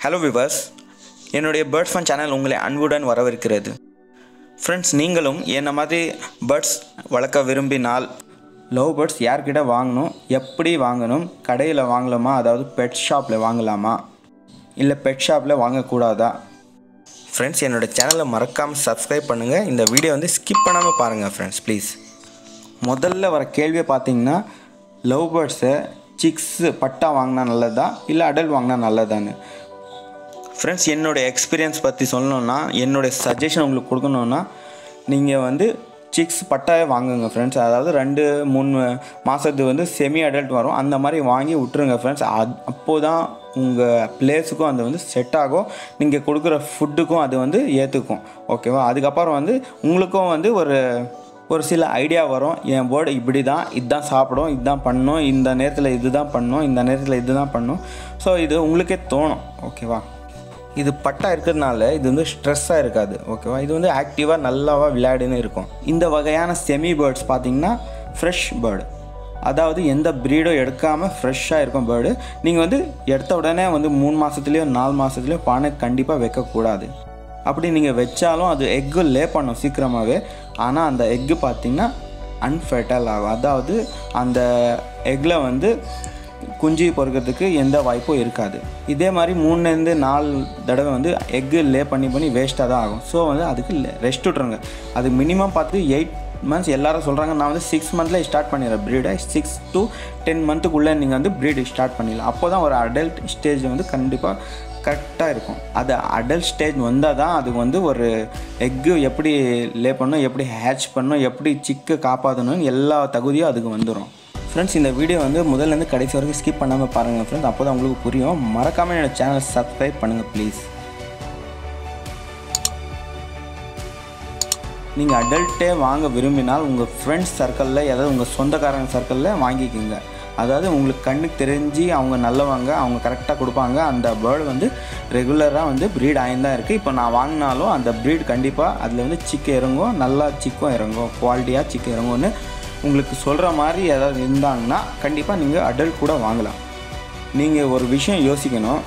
hello viewers என்னுடைய bird fun channel உங்களை அன்புடன் வரவேற்கிறது ஃப்ரெண்ட்ஸ் நீங்களும் என்ன மாதிரி பேர்ட்ஸ் வளர்க்க விரும்பினால் லவ் பேர்ட்ஸ் யார்கிட்ட வாங்கணும் எப்படி வாங்கணும் கடையில் வாங்கலாமா அதாவது பெட் ஷாப்பில் வாங்கலாமா இல்லை பெட் ஷாப்பில் வாங்கக்கூடாதா ஃப்ரெண்ட்ஸ் என்னோடய சேனலை மறக்காமல் சப்ஸ்கிரைப் பண்ணுங்கள் இந்த வீடியோ வந்து ஸ்கிப் பண்ணாமல் பாருங்கள் ஃப்ரெண்ட்ஸ் ப்ளீஸ் முதல்ல வர கேள்வியை பார்த்தீங்கன்னா லவ் பேர்ட்ஸை சிக்ஸு பட்டா வாங்கினா நல்லதா இல்லை அடல்ட் வாங்கினா நல்லதான்னு ஃப்ரெண்ட்ஸ் என்னோடய எக்ஸ்பீரியன்ஸ் பற்றி சொல்லணுன்னா என்னுடைய சஜஷன் உங்களுக்கு கொடுக்கணுன்னா நீங்கள் வந்து சிக்ஸ் பட்டாவே வாங்குங்க ஃப்ரெண்ட்ஸ் அதாவது ரெண்டு மூணு மாதத்துக்கு வந்து செமி அடல்ட் வரும் அந்த மாதிரி வாங்கி விட்டுருங்க ஃப்ரெண்ட்ஸ் அது அப்போது தான் உங்கள் பிளேஸுக்கும் அது வந்து செட் ஆகும் நீங்கள் கொடுக்குற ஃபுட்டுக்கும் அது வந்து ஏற்றுக்கும் ஓகேவா அதுக்கப்புறம் வந்து உங்களுக்கும் வந்து ஒரு ஒரு சில ஐடியா வரும் என் பேர்டு இப்படி தான் இதுதான் சாப்பிடும் இதுதான் பண்ணும் இந்த நேரத்தில் இது தான் பண்ணும் இந்த நேரத்தில் இது தான் பண்ணும் ஸோ இது உங்களுக்கே தோணும் ஓகேவா இது பட்டா இருக்கிறதுனால இது வந்து ஸ்ட்ரெஸ்ஸாக இருக்காது ஓகேவா இது வந்து ஆக்டிவாக நல்லாவா விளையாடுன்னு இருக்கும் இந்த வகையான செமி பேர்ட்ஸ் பார்த்தீங்கன்னா ஃப்ரெஷ் பேர்டு அதாவது எந்த ப்ரீடும் எடுக்காமல் ஃப்ரெஷ்ஷாக இருக்கும் பேர்டு நீங்கள் வந்து எடுத்த உடனே வந்து மூணு மாதத்துலேயோ நாலு மாதத்துலேயோ பானை கண்டிப்பாக வைக்கக்கூடாது அப்படி நீங்கள் வச்சாலும் அது எக்கு லே பண்ணும் சீக்கிரமாகவே ஆனால் அந்த எக்கு பார்த்திங்கன்னா அன்ஃபெர்டைல் ஆகும் அதாவது அந்த எக்கில் வந்து குஞ்சு பொறுக்கிறதுக்கு எந்த வாய்ப்பும் இருக்காது இதே மாதிரி மூணுலேருந்து நாலு தடவை வந்து எக்கு லே பண்ணி பண்ணி வேஸ்ட்டாக தான் ஆகும் ஸோ வந்து அதுக்கு ரெஸ்ட் விட்ருங்க அது மினிமம் பார்த்து எயிட் மந்த்ஸ் எல்லாரும் சொல்கிறாங்க நான் வந்து சிக்ஸ் மந்த்தில் ஸ்டார்ட் பண்ணிடுறேன் ப்ரீடை சிக்ஸ் டு டென் மந்த்துக்குள்ளே நீங்கள் வந்து ப்ரீடு ஸ்டார்ட் பண்ணிடலாம் அப்போ தான் ஒரு அடல்ட் ஸ்டேஜ் வந்து கண்டிப்பாக கரெக்டாக இருக்கும் அது அடல்ட் ஸ்டேஜ் வந்தால் தான் அதுக்கு வந்து ஒரு எக்கு எப்படி லே பண்ணணும் எப்படி ஹேட்ச் பண்ணணும் எப்படி சிக்கு காப்பாற்றணும்னு எல்லா தகுதியும் அதுக்கு வந்துடும் ஃப்ரெண்ட்ஸ் இந்த வீடியோ வந்து முதல்லேருந்து கடைசி வரைக்கும் ஸ்கிப் பண்ணாமல் பாருங்கள் ஃப்ரெண்ட்ஸ் அப்போ தான் உங்களுக்கு புரியும் மறக்காமல் என்னோடய சேனல் சப்ஸ்கிரைப் பண்ணுங்கள் ப்ளீஸ் நீங்கள் அடல்ட்டே வாங்க விரும்பினால் உங்கள் ஃப்ரெண்ட்ஸ் சர்க்கிளில் ஏதாவது உங்கள் சொந்தக்காரங்க சர்க்கிளில் வாங்கிக்கோங்க அதாவது உங்களுக்கு கண்ணுக்கு தெரிஞ்சு அவங்க நல்லவங்க அவங்க கரெக்டாக கொடுப்பாங்க அந்த பேர்டு வந்து ரெகுலராக வந்து ப்ரீட் ஆகிந்தான் இருக்குது இப்போ நான் வாங்கினாலும் அந்த ப்ரீட் கண்டிப்பாக அதில் வந்து சிக்கு இறங்கும் நல்லா சிக்கும் இறங்கும் குவாலிட்டியாக சிக்கு இறங்கும்னு உங்களுக்கு சொல்கிற மாதிரி ஏதாவது இருந்தாங்கன்னா கண்டிப்பாக நீங்கள் அடல்ட் கூட வாங்கலாம் நீங்கள் ஒரு விஷயம் யோசிக்கணும்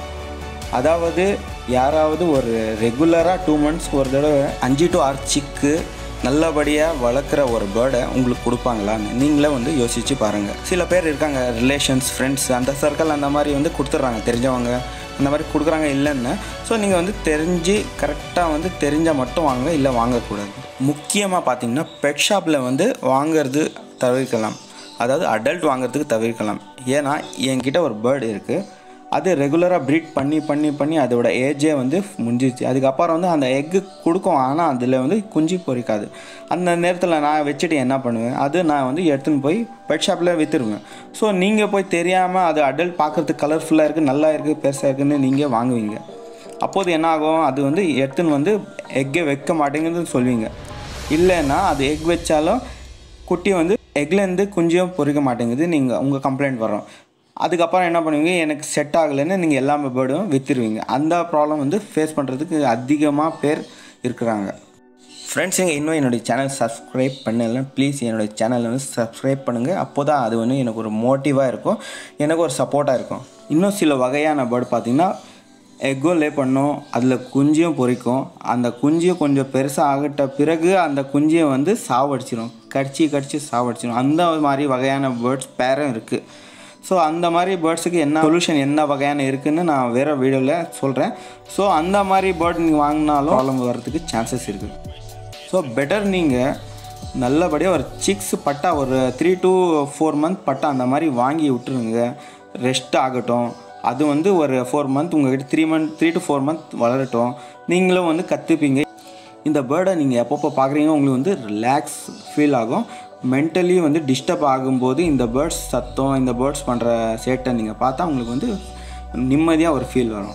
அதாவது யாராவது ஒரு ரெகுலராக டூ மந்த்ஸ் ஒரு தடவை அஞ்சு டு ஆறு சிக்கு நல்லபடியாக வளர்க்குற ஒரு பேர்டை உங்களுக்கு கொடுப்பாங்களான்னு நீங்களே வந்து யோசித்து பாருங்கள் சில பேர் இருக்காங்க ரிலேஷன்ஸ் ஃப்ரெண்ட்ஸ் அந்த சர்க்கிள் அந்த மாதிரி வந்து கொடுத்துட்றாங்க தெரிஞ்சவங்க அந்த மாதிரி கொடுக்குறாங்க இல்லைன்னு ஸோ நீங்கள் வந்து தெரிஞ்சு கரெக்டாக வந்து தெரிஞ்சால் மட்டும் வாங்க இல்லை வாங்கக்கூடாது முக்கியமாக பார்த்தீங்கன்னா பெட் ஷாப்பில் வந்து வாங்கிறது தவிர்க்கலாம் அதாவது அடல்ட் வாங்குறதுக்கு தவிர்க்கலாம் ஏன்னா என்கிட்ட ஒரு பேர்டு இருக்குது அது ரெகுலராக ப்ரீட் பண்ணி பண்ணி பண்ணி அதோட ஏஜே வந்து முடிஞ்சிச்சு அதுக்கப்புறம் வந்து அந்த எக்கு கொடுக்கும் ஆனால் அதில் வந்து குஞ்சு பொறிக்காது அந்த நேரத்தில் நான் வச்சுட்டு என்ன பண்ணுவேன் அது நான் வந்து எடுத்துன்னு போய் பெட் ஷாப்பில் விற்றுருவேன் ஸோ நீங்கள் போய் தெரியாமல் அது அடல்ட் பார்க்குறதுக்கு கலர்ஃபுல்லாக இருக்குது நல்லா இருக்குது பெருசாக இருக்குதுன்னு நீங்கள் வாங்குவீங்க அப்போது என்ன ஆகும் அது வந்து எடுத்துன்னு வந்து எக்கே வைக்க மாட்டேங்குதுன்னு சொல்லுவீங்க இல்லைன்னா அது எக் வச்சாலும் குட்டி வந்து எக்லேருந்து குஞ்சியும் பொறிக்க மாட்டேங்குது நீங்கள் உங்கள் கம்ப்ளைண்ட் வரும் அதுக்கப்புறம் என்ன பண்ணுவீங்க எனக்கு செட் ஆகலைன்னு நீங்கள் எல்லா பேர்டும் விற்றுருவீங்க அந்த ப்ராப்ளம் வந்து ஃபேஸ் பண்ணுறதுக்கு அதிகமாக பேர் இருக்கிறாங்க ஃப்ரெண்ட்ஸ் இங்கே இன்னும் என்னுடைய சேனல் சப்ஸ்கிரைப் பண்ணல ப்ளீஸ் என்னுடைய சேனலை வந்து சப்ஸ்கிரைப் பண்ணுங்கள் அப்போ தான் அது வந்து எனக்கு ஒரு மோட்டிவாக இருக்கும் எனக்கு ஒரு சப்போர்ட்டாக இருக்கும் இன்னும் சில வகையான பேர்டு பார்த்திங்கன்னா எக்கும் லே பண்ணும் அதில் குஞ்சியும் பொறிக்கும் அந்த குஞ்சியும் கொஞ்சம் பெருசாக ஆகிட்ட பிறகு அந்த குஞ்சியை வந்து சாவடிச்சிடும் கடிச்சு கடிச்சு சாவடிச்சிடும் அந்த மாதிரி வகையான பேர்ட்ஸ் பேரும் இருக்குது ஸோ அந்த மாதிரி பேர்ட்ஸுக்கு என்ன சொல்யூஷன் என்ன வகையான இருக்குதுன்னு நான் வேறு வீடியோவில் சொல்கிறேன் ஸோ அந்த மாதிரி பேர்ட் நீங்கள் வாங்கினாலும் ப்ராப்ளம் வர்றதுக்கு சான்சஸ் இருக்குது ஸோ பெட்டர் நீங்கள் நல்லபடியாக ஒரு சிக்ஸ் பட்டா ஒரு த்ரீ டு ஃபோர் மந்த் பட்டா அந்த மாதிரி வாங்கி விட்டுருங்க ரெஸ்ட் ஆகட்டும் அது வந்து ஒரு ஃபோர் மந்த் உங்கள்கிட்ட three month three to four month வளரட்டும் நீங்களும் வந்து கற்றுப்பீங்க இந்த பேர்டை நீங்கள் எப்பப்போ பார்க்குறீங்க உங்களுக்கு வந்து ரிலாக்ஸ் ஃபீல் ஆகும் மென்டலி வந்து டிஸ்டர்ப் ஆகும்போது இந்த பேர்ட்ஸ் சத்தம் இந்த பேர்ட்ஸ் பண்ணுற சேட்டை நீங்கள் பார்த்தா உங்களுக்கு வந்து நிம்மதியாக ஒரு ஃபீல் வரும்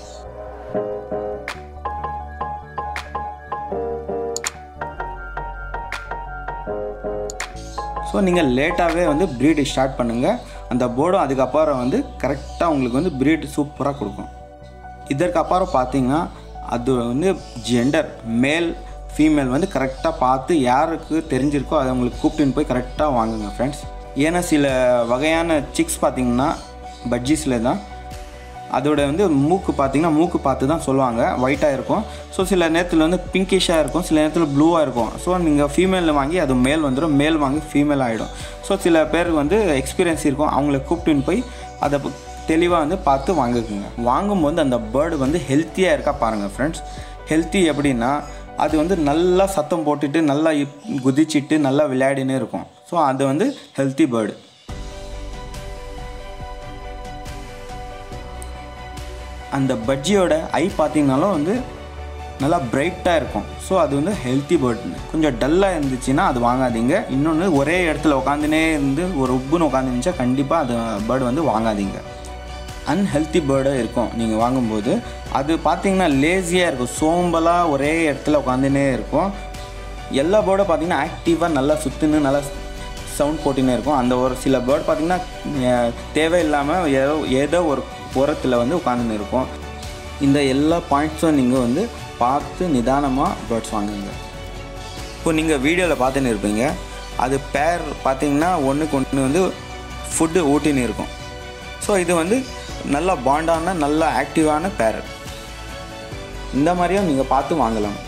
ஸோ நீங்கள் லேட்டாகவே வந்து ப்ரீடு ஸ்டார்ட் பண்ணுங்கள் அந்த போர்டும் அதுக்கப்புறம் வந்து கரெக்டாக உங்களுக்கு வந்து ப்ரீடு சூப்பராக கொடுக்கும் இதற்கப்புறம் பார்த்தீங்கன்னா அது வந்து ஜெண்டர் மேல் ஃபீமேல் வந்து கரெக்டாக பார்த்து யாருக்கு தெரிஞ்சிருக்கோ அதை உங்களுக்கு கூப்பிட்டுன்னு போய் கரெக்டாக வாங்குங்க ஃப்ரெண்ட்ஸ் ஏன்னா சில வகையான சிக்ஸ் பார்த்திங்கன்னா பட்ஜிஸில் தான் அதோட வந்து மூக்கு பார்த்தீங்கன்னா மூக்கு பார்த்து தான் சொல்லுவாங்க ஒயிட்டாக இருக்கும் ஸோ சில நேரத்தில் வந்து பிங்கிஷாக இருக்கும் சில நேரத்தில் ப்ளூவாக இருக்கும் ஸோ நீங்கள் ஃபீமேலில் வாங்கி அது மேல் வந்துடும் மேல் வாங்கி ஃபீமேல் ஆகிடும் ஸோ சில பேருக்கு வந்து எக்ஸ்பீரியன்ஸ் இருக்கும் அவங்கள கூப்பிட்டுன்னு போய் அதை தெளிவாக வந்து பார்த்து வாங்கிக்கோங்க வாங்கும்போது அந்த பேர்டு வந்து ஹெல்த்தியாக இருக்கா பாருங்கள் ஃப்ரெண்ட்ஸ் ஹெல்த்தி எப்படின்னா அது வந்து நல்லா சத்தம் போட்டுட்டு நல்லா இப்- குதிச்சிட்டு நல்லா விளையாடினே இருக்கும் ஸோ அது வந்து ஹெல்த்தி பேர்டு அந்த பஜ்ஜியோட ஐ பார்த்தீங்கனாலும் வந்து நல்லா பிரைட்டாக இருக்கும் ஸோ அது வந்து ஹெல்த்தி பேர்ட் கொஞ்சம் டல்லாக இருந்துச்சுன்னா அது வாங்காதீங்க இன்னொன்று ஒரே இடத்துல உட்காந்துனே இருந்து ஒரு உப்புன்னு உட்காந்துருந்துச்சா கண்டிப்பாக அது பேர்டு வந்து வாங்காதீங்க அன்ஹெல்த்தி பேர்டாக இருக்கும் நீங்கள் வாங்கும்போது அது பார்த்தீங்கன்னா லேசியாக இருக்கும் சோம்பலாக ஒரே இடத்துல உட்காந்துனே இருக்கும் எல்லா பேர்டும் பார்த்தீங்கன்னா ஆக்டிவாக நல்லா சுற்றுன்னு நல்லா சவுண்ட் போட்டுனே இருக்கும் அந்த ஒரு சில பேர்டு பார்த்தீங்கன்னா அஹ், தேவையில்லாமல் ஏதோ ஏதோ ஒரு உரத்தில் வந்து உட்காந்துன்னு இருக்கும் இந்த எல்லா பாயிண்ட்ஸும் நீங்கள் வந்து பார்த்து நிதானமாக பேர்ட்ஸ் வாங்குங்க இப்போ நீங்கள் வீடியோவில் பார்த்துன்னு இருப்பீங்க அது பேர் பார்த்தீங்கன்னா ஒன்றுக்கு ஒன்று வந்து ஃபுட்டு ஊட்டின்னு இருக்கும் ஸோ இது வந்து நல்ல பாண்டான நல்ல ஆக்டிவான பேர் இந்த மாதிரியும் நீங்கள் பார்த்து வாங்கலாம்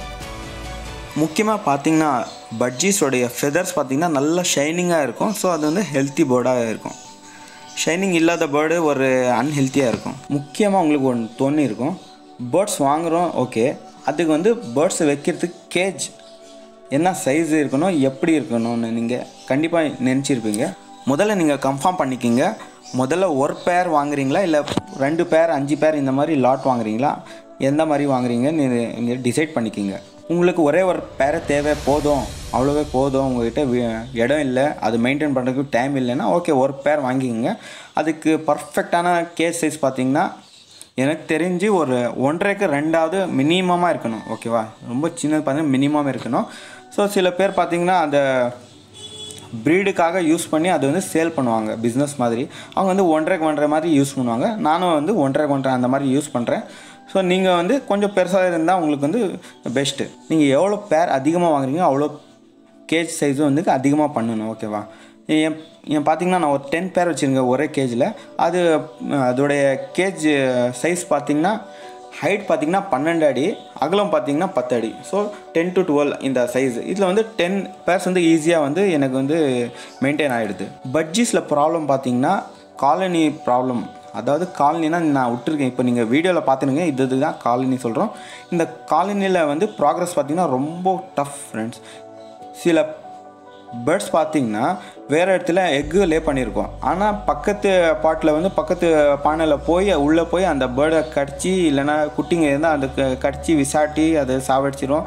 முக்கியமாக பார்த்தீங்கன்னா பட்ஜீஸோடைய ஃபெதர்ஸ் பார்த்தீங்கன்னா நல்லா ஷைனிங்காக இருக்கும் ஸோ அது வந்து ஹெல்த்தி பேர்டாக இருக்கும் ஷைனிங் இல்லாத பேர்டு ஒரு அன்ஹெல்த்தியாக இருக்கும் முக்கியமாக உங்களுக்கு ஒன்று தோணி இருக்கும் பேர்ட்ஸ் வாங்குகிறோம் ஓகே அதுக்கு வந்து பேர்ட்ஸ் வைக்கிறதுக்கு கேஜ் என்ன சைஸ் இருக்கணும் எப்படி இருக்கணும்னு நீங்கள் கண்டிப்பாக நினச்சிருப்பீங்க முதல்ல நீங்கள் கன்ஃபார்ம் பண்ணிக்கிங்க முதல்ல ஒரு பேர் வாங்குறீங்களா இல்லை ரெண்டு பேர் அஞ்சு பேர் இந்த மாதிரி லாட் வாங்குறீங்களா எந்த மாதிரி வாங்குறீங்கன்னு நீங்கள் டிசைட் பண்ணிக்கிங்க உங்களுக்கு ஒரே ஒரு பேரை தேவை போதும் அவ்வளோவே போதும் உங்ககிட்ட வி- இடம் இல்லை அது மெயின்டைன் பண்ணுறதுக்கு டைம் இல்லைன்னா ஓகே ஒரு பேர் வாங்கிக்கோங்க அதுக்கு பர்ஃபெக்டான கேஸ் சைஸ் பார்த்தீங்கன்னா எனக்கு தெரிஞ்சு ஒரு ஒன்றரைக்கு ரெண்டாவது மினிமமாக இருக்கணும் ஓகேவா ரொம்ப சின்னது பார்த்தீங்கன்னா மினிமம் இருக்கணும் ஸோ சில பேர் பார்த்தீங்கன்னா அந்த ப்ரீடுக்காக யூஸ் பண்ணி அது வந்து சேல் பண்ணுவாங்க பிஸ்னஸ் மாதிரி அவங்க வந்து ஒன்றரைக்கு ஒன்றரை மாதிரி யூஸ் பண்ணுவாங்க நானும் வந்து ஒன்றரைக்கு ஒன்றரை அந்த மாதிரி யூஸ் பண்ணுறேன் ஸோ நீங்கள் வந்து கொஞ்சம் பெருசாக இருந்தால் உங்களுக்கு வந்து பெஸ்ட்டு நீங்கள் எவ்வளோ பேர் அதிகமாக வாங்குறீங்க அவ்வளோ கேஜ் சைஸும் வந்து அதிகமாக பண்ணணும் ஓகேவா என் என் பார்த்தீங்கன்னா நான் ஒரு டென் பேர் வச்சுருக்கேன் ஒரே கேஜில் அது அஹ், அதோடைய கேஜ் சைஸ் பார்த்தீங்கன்னா ஹைட் பார்த்தீங்கன்னா பன்னெண்டு அடி அகலம் பார்த்தீங்கன்னா பத்து அடி ஸோ டென் டு டுவெல் இந்த சைஸ் இதில் வந்து டென் பேர்ஸ் வந்து ஈஸியாக வந்து எனக்கு வந்து மெயின்டைன் ஆகிடுது பட்ஜீஸில் ப்ராப்ளம் பார்த்தீங்கன்னா காலனி ப்ராப்ளம் அதாவது காலனினா நான் விட்டுருக்கேன் இப்போ நீங்கள் வீடியோவில் பார்த்துருங்க இது இதுதான் காலனி சொல்கிறோம் இந்த காலனியில் வந்து ப்ராக்ரஸ் பார்த்தீங்கன்னா ரொம்ப டஃப் ஃப்ரெண்ட்ஸ் சில பேர்ட்ஸ் பார்த்தீங்கன்னா வேறு இடத்துல எக்கு லே பண்ணியிருக்கோம் ஆனால் பக்கத்து பாட்டில் வந்து பக்கத்து பானையில் போய் உள்ளே போய் அந்த பேர்டை கடிச்சு இல்லைன்னா குட்டிங்க இருந்தால் அதுக்கு கடிச்சு விசாட்டி அதை சாவடிச்சிரும்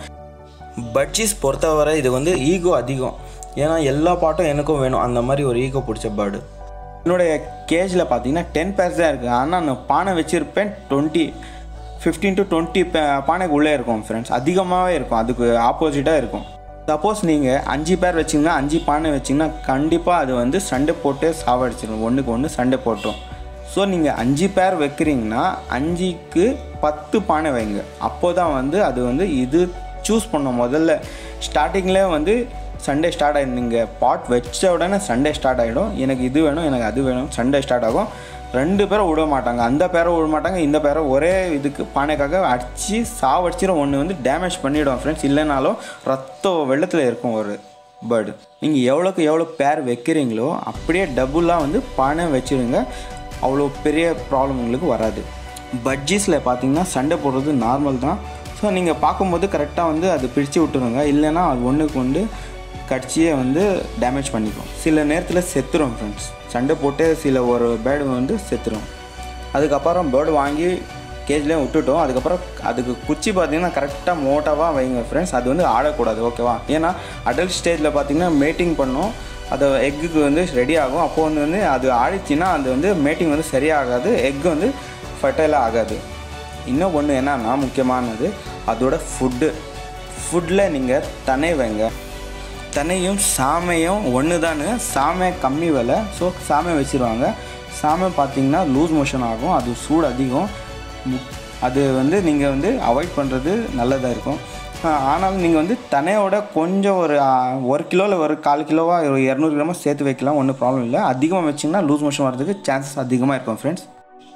பட்ஜீஸ் பொறுத்தவரை இது வந்து ஈகோ அதிகம் ஏன்னா எல்லா பாட்டும் எனக்கும் வேணும் அந்த மாதிரி ஒரு ஈகோ பிடிச்ச பேர்டு என்னுடைய கேஜில் பார்த்தீங்கன்னா டென் பேர்ஸ் தான் இருக்குது ஆனால் நான் பானை வச்சுருப்பேன் டுவெண்ட்டி ஃபிஃப்டீன் டு டுவெண்ட்டி பானைக்கு உள்ளே இருக்கும் ஃப்ரெண்ட்ஸ் அதிகமாகவே இருக்கும் அதுக்கு ஆப்போசிட்டாக இருக்கும் சப்போஸ் நீங்கள் அஞ்சு பேர் வச்சிங்கன்னா அஞ்சு பானை வச்சிங்கன்னா கண்டிப்பாக அது வந்து சண்டை போட்டு சாவடிச்சிடும் ஒன்றுக்கு ஒன்று சண்டை போட்டுரும் ஸோ நீங்கள் அஞ்சு பேர் வைக்கிறீங்கன்னா அஞ்சுக்கு பத்து பானை வைங்க அப்போ தான் வந்து அது வந்து இது சூஸ் பண்ணும் முதல்ல ஸ்டார்டிங்லேயே வந்து சண்டே ஸ்டார்ட் ஆகிடும் நீங்கள் பாட் வச்ச உடனே சண்டே ஸ்டார்ட் ஆகிடும் எனக்கு இது வேணும் எனக்கு அது வேணும் சண்டே ஸ்டார்ட் ஆகும் ரெண்டு பேரும் விட மாட்டாங்க அந்த பேரை விட மாட்டாங்க இந்த பேரை ஒரே இதுக்கு பானைக்காக அடித்து சாவடிச்சிடும் ஒன்று வந்து டேமேஜ் பண்ணிவிடும் ஃப்ரெண்ட்ஸ் இல்லைனாலும் ரத்தம் வெள்ளத்தில் இருக்கும் ஒரு பேர்டு நீங்கள் எவ்வளோக்கு எவ்வளோ பேர் வைக்கிறீங்களோ அப்படியே டபுளாக வந்து பானை வச்சிடுங்க அவ்வளோ பெரிய ப்ராப்ளம் உங்களுக்கு வராது பட்ஜீஸில் பார்த்தீங்கன்னா சண்டை போடுறது நார்மல் தான் ஸோ நீங்கள் பார்க்கும்போது கரெக்டாக வந்து அது பிரித்து விட்டுருங்க இல்லைன்னா அது ஒன்றுக்கு ஒன்று கடிச்சியே வந்து டேமேஜ் பண்ணிக்கும் சில நேரத்தில் செத்துரும் ஃப்ரெண்ட்ஸ் சண்டை போட்டு சில ஒரு பேர்டு வந்து செத்துரும் அதுக்கப்புறம் பேர்டு வாங்கி கேஜ்லேயே விட்டுட்டோம் அதுக்கப்புறம் அதுக்கு குச்சி பார்த்தீங்கன்னா கரெக்டாக மோட்டாவாக வைங்க ஃப்ரெண்ட்ஸ் அது வந்து ஆடக்கூடாது ஓகேவா ஏன்னா அடல்ட் ஸ்டேஜில் பார்த்தீங்கன்னா மேட்டிங் பண்ணும் அது எக்குக்கு வந்து ரெடி ஆகும் அப்போ வந்து வந்து அது ஆடிச்சுன்னா அது வந்து மேட்டிங் வந்து சரியாகாது எக் வந்து ஃபர்டைலாக ஆகாது இன்னும் ஒன்று என்னன்னா முக்கியமானது அதோட ஃபுட்டு ஃபுட்டில் நீங்கள் தனை வைங்க தனையும் சாமையும் ஒன்று தானு சாமை கம்மி விலை ஸோ சாமை வச்சுருவாங்க சாமை பார்த்தீங்கன்னா லூஸ் மோஷன் ஆகும் அது சூடு அதிகம் மு- அது வந்து நீங்கள் வந்து அவாய்ட் பண்ணுறது நல்லதாக இருக்கும் ஆஹ் ஆனாலும் நீங்கள் வந்து தனையோட கொஞ்சம் ஒரு ஆஹ், ஒரு கிலோவில் ஒரு கால் கிலோவா ஒரு இரநூறு கிராமம் சேர்த்து வைக்கலாம் ஒன்றும் ப்ராப்ளம் இல்லை அதிகமாக வச்சிங்கன்னா லூஸ் மோஷன் வரதுக்கு சான்சஸ் அதிகமாக இருக்கும் ஃப்ரெண்ட்ஸ்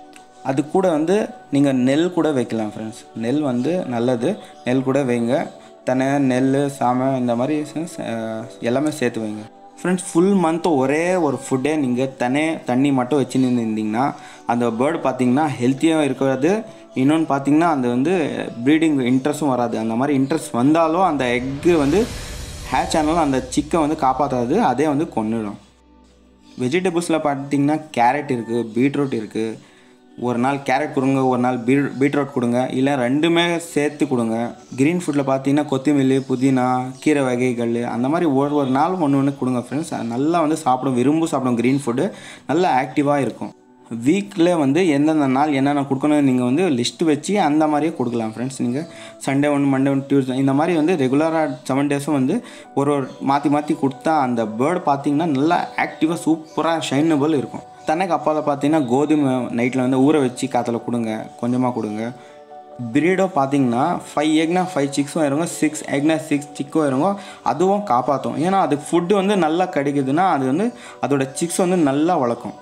அது கூட வந்து நீங்கள் நெல் கூட வைக்கலாம் ஃப்ரெண்ட்ஸ் நெல் வந்து நல்லது நெல் கூட வைங்க தெனை நெல் சாமை இந்த மாதிரி அஹ், எல்லாமே சேர்த்து வைங்க ஃப்ரெண்ட்ஸ் ஃபுல் மந்த் ஒரே ஒரு ஃபுட்டே நீங்கள் தனே தண்ணி மட்டும் வச்சுன்னு இருந்தீங்கன்னா அந்த பேர்டு பார்த்தீங்கன்னா ஹெல்த்தியாக இருக்காது இன்னொன்று பார்த்தீங்கன்னா அந்த வந்து ப்ரீடிங் இன்ட்ரெஸ்ட்டும் வராது அந்த மாதிரி இன்ட்ரெஸ்ட் வந்தாலும் அந்த எக்கு வந்து ஹேச் ஆனாலும் அந்த சிக்கை வந்து காப்பாற்றாது அதே வந்து கொன்னுடும் வெஜிடபிள்ஸில் பார்த்தீங்கன்னா கேரட் இருக்குது பீட்ரூட் இருக்குது ஒரு நாள் கேரட் கொடுங்க ஒரு நாள் பீ பீட்ரூட் கொடுங்க இல்லை ரெண்டுமே சேர்த்து கொடுங்க க்ரீன் ஃபுட்டில் பார்த்தீங்கன்னா கொத்தமல்லி புதினா கீரை வகைகள் அந்த மாதிரி ஒரு ஒரு நாள் ஒன்று ஒன்று கொடுங்க ஃப்ரெண்ட்ஸ் நல்லா வந்து சாப்பிடும் விரும்பி சாப்பிடும் க்ரீன் ஃபுட்டு நல்லா ஆக்டிவாக இருக்கும் வீக்கில் வந்து எந்தெந்த நாள் என்னென்ன கொடுக்கணும் நீங்கள் வந்து லிஸ்ட் வச்சு அந்த மாதிரியே கொடுக்கலாம் ஃப்ரெண்ட்ஸ் நீங்கள் சண்டே ஒன்று மண்டே ஒன்று டியூஸ்டே இந்த மாதிரி வந்து ரெகுலராக செவன் டேஸும் வந்து ஒரு ஒரு மாற்றி மாற்றி கொடுத்தா அந்த பேர்டு பார்த்தீங்கன்னா நல்லா ஆக்டிவாக சூப்பராக ஷைனபிள் இருக்கும் தனக்கு அப்பாவில் பார்த்தீங்கன்னா கோதுமை நைட்டில் வந்து ஊற வச்சு காற்றுல கொடுங்க கொஞ்சமாக கொடுங்க பிரீடோ பார்த்தீங்கன்னா ஃபைவ் எக்னா ஃபைவ் சிக்ஸும் இறங்கும் சிக்ஸ் எக்னா சிக்ஸ் சிக்கும் இறங்கும் அதுவும் காப்பாற்றும் ஏன்னா அதுக்கு ஃபுட்டு வந்து நல்லா கிடைக்குதுன்னா அது வந்து அதோட சிக்ஸ் வந்து நல்லா வளர்க்கும்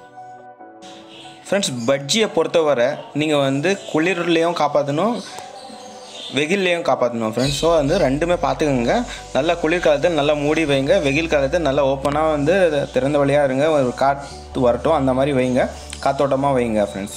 ஃப்ரெண்ட்ஸ் பஜ்ஜியை பொறுத்தவரை நீங்கள் வந்து குளிர்லேயும் காப்பாற்றணும் வெயில்லையும் காப்பாற்றணும் ஃப்ரெண்ட்ஸ் ஸோ வந்து ரெண்டுமே பார்த்துக்கோங்க நல்லா குளிர்காலத்தில் நல்லா மூடி வைங்க வெயில் காலத்தில் நல்லா ஓப்பனாக வந்து திறந்த வழியாக இருங்க ஒரு காற்று வரட்டும் அந்த மாதிரி வைங்க காத்தோட்டமாக வைங்க ஃப்ரெண்ட்ஸ்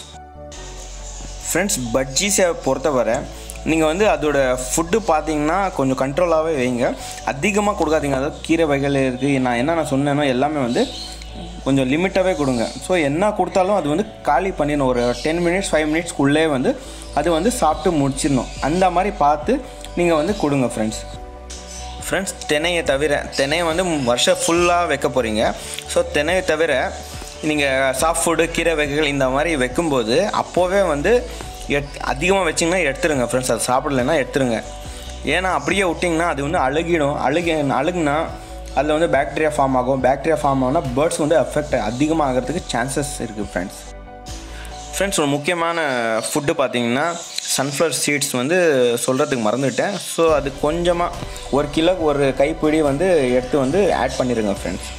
ஃப்ரெண்ட்ஸ் பஜ்ஜீஸை பொறுத்தவரை நீங்கள் வந்து அதோட ஃபுட்டு பார்த்தீங்கன்னா கொஞ்சம் கண்ட்ரோலாகவே வைங்க அதிகமாக கொடுக்காதீங்க அதாவது கீரை வகைகள் இருக்குது நான் என்ன நான் சொன்னேனோ எல்லாமே வந்து கொஞ்சம் லிமிட்டாகவே கொடுங்க ஸோ என்ன கொடுத்தாலும் அது வந்து காலி பண்ணிடணும் ஒரு டென் மினிட்ஸ் ஃபைவ் மினிட்ஸ்க்குள்ளே வந்து அது வந்து சாப்பிட்டு முடிச்சிடணும் அந்த மாதிரி பார்த்து நீங்கள் வந்து கொடுங்க ஃப்ரெண்ட்ஸ் ஃப்ரெண்ட்ஸ் தினையை தவிர தினையை வந்து வருஷம் ஃபுல்லாக வைக்க போகிறீங்க ஸோ தினையை தவிர நீங்கள் சாஃப்ட் ஃபுட்டு கீரை வகைகள் இந்த மாதிரி வைக்கும்போது அப்போவே வந்து எட் அதிகமாக வச்சிங்கன்னா எடுத்துருங்க ஃப்ரெண்ட்ஸ் அது சாப்பிடலைன்னா எடுத்துருங்க ஏன்னா அப்படியே விட்டிங்கன்னா அது வந்து அழுகிடும் அழுகி அழுகுனா அதில் வந்து பாக்டீரியா ஃபார்ம் ஆகும் பாக்டீரியா ஃபார்ம் ஆகும்னா பேர்ட்ஸ் வந்து அஃபெக்ட் அதிகமாக ஆகிறதுக்கு சான்சஸ் இருக்குது ஃப்ரெண்ட்ஸ் ஃப்ரெண்ட்ஸ் ஒரு முக்கியமான ஃபுட்டு பார்த்தீங்கன்னா சன்ஃப்ளவர் சீட்ஸ் வந்து சொல்கிறதுக்கு மறந்துவிட்டேன் ஸோ அது கொஞ்சமாக ஒரு கிலோக்கு ஒரு கைப்பிடி வந்து எடுத்து வந்து ஆட் பண்ணிடுங்க ஃப்ரெண்ட்ஸ்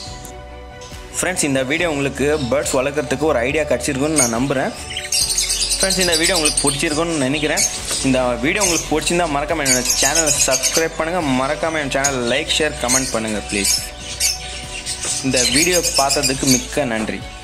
ஃப்ரெண்ட்ஸ் இந்த வீடியோ உங்களுக்கு பேர்ட்ஸ் வளர்க்குறதுக்கு ஒரு ஐடியா கிடச்சிருக்குன்னு நான் நம்புகிறேன் ஃப்ரெண்ட்ஸ் இந்த வீடியோ உங்களுக்கு பிடிச்சிருக்குன்னு நினைக்கிறேன் இந்த வீடியோ உங்களுக்கு பிடிச்சிருந்தா மறக்காம என்னோட சேனலை சப்ஸ்கிரைப் பண்ணுங்கள் மறக்காம என் சேனல் லைக் ஷேர் கமெண்ட் பண்ணுங்கள் ப்ளீஸ் இந்த வீடியோ பார்த்ததுக்கு மிக்க நன்றி